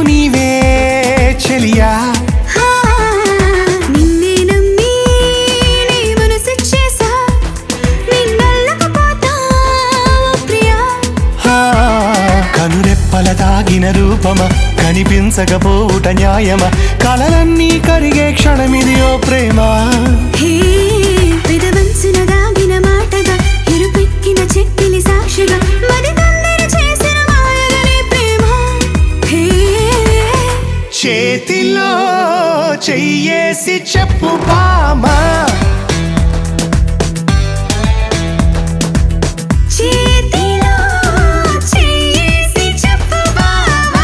నీవే చెలియా హా, నిన్నే నమ్మి నీ మనసిచ్చేసా నిన్నెల్లకపోతా ఓ ప్రియా హా, కనురెప్పల దాగిన రూపమ కనిపించకపోవుట న్యాయమ కలలన్నీ కరిగే క్షణమిది ఓ ప్రేమ హే విధవంచున దాగిన మాటగా ఎరుపెక్కిన చెక్కిలి సాక్షిగా మరి తొందర చేసిన మాయలని ప్రేమ హే చేతిలో చెయ్యేసి చెప్పు బామా చేతిలో చేసి చెప్పు బావా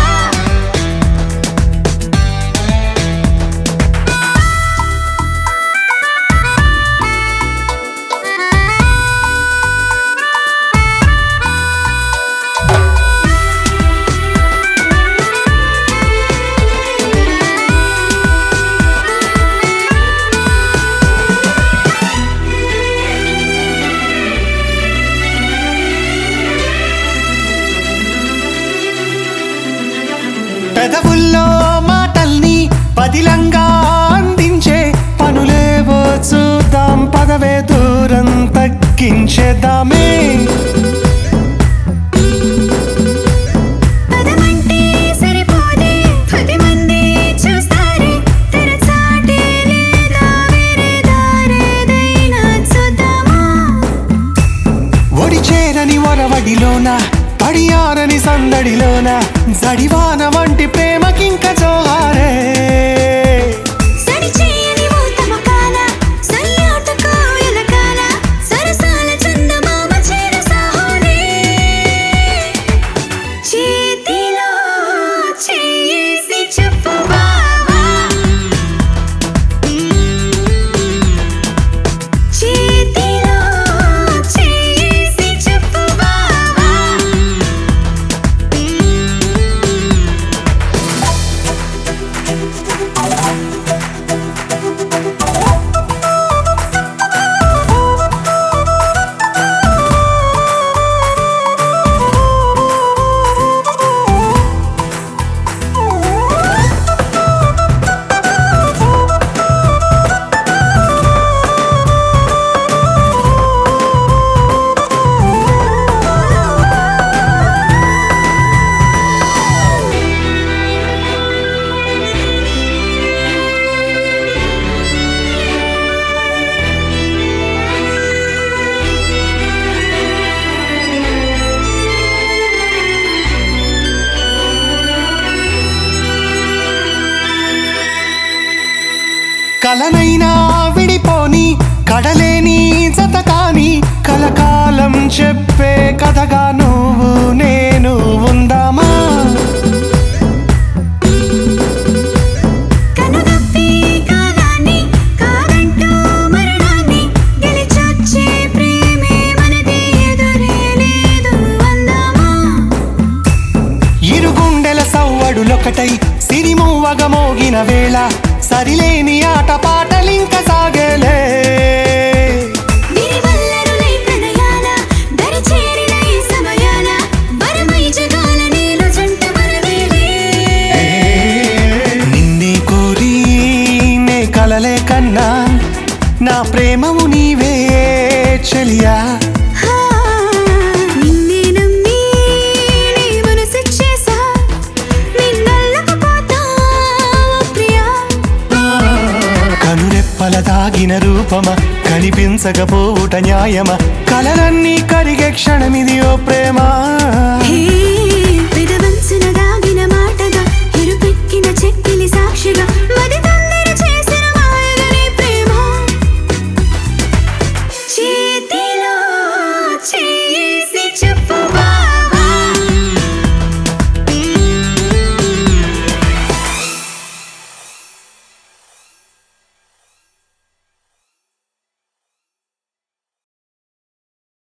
పెదవుల్లో మాటల్ని పదిలంగా అందించే పనులేవో చూద్దాం పదవే దూరం తగ్గించేద్దామే పదమంటే సరిపోదే పది మంది చూస్తారే తెరచాటే లేదా వేరే దారేదైనా చూద్దామా ఒడి చేరని ఒరవడిలోన పడియారని సందడిలోన జడివాన వంటి ప్రేమకింక జోహారే సడి చేయని ఊతమకాల సయ్యాట కోయల కాల సరసాల చందమామ చేర సాహోనే చేతిలో చేసి చెప్పు బావా చేతిలో చేసి చెప్పు బావా కలనైనా విడిపోని కడలేని జత కాని కలకాలం చెప్పే కథగా నువ్వు నేను ఉందామా కనుగప్పి కాలాన్ని కాదంటూ మరణాన్ని గెలిచొచ్చే ప్రేమే మనది ఎదురే లేదు అందామా ఇరుగుండెల సవ్వడులొకటై సిరిమువ్వగ మోగిన వేళ సరిలేని ఆట పాటలింక సాగేలే విరివల్లరులై ప్రణయాల దరి చేరిన ఈ సమయాల వరమై జగాల నీలో జంట వరవేలే నిన్నే కోరి నే కలలే కన్నా నా ప్రేమము నీవే చెలియా హా, నిన్నే నమ్మి నీ మనసిచ్చేసా నిన్నెల్లకపోతా ఓ ప్రియా కనురెప్పల దాగిన రూపమ కనిపించకపోవుట న్యాయమ కలలన్నీ కరిగే క్షణమిది ఓ ప్రేమ హే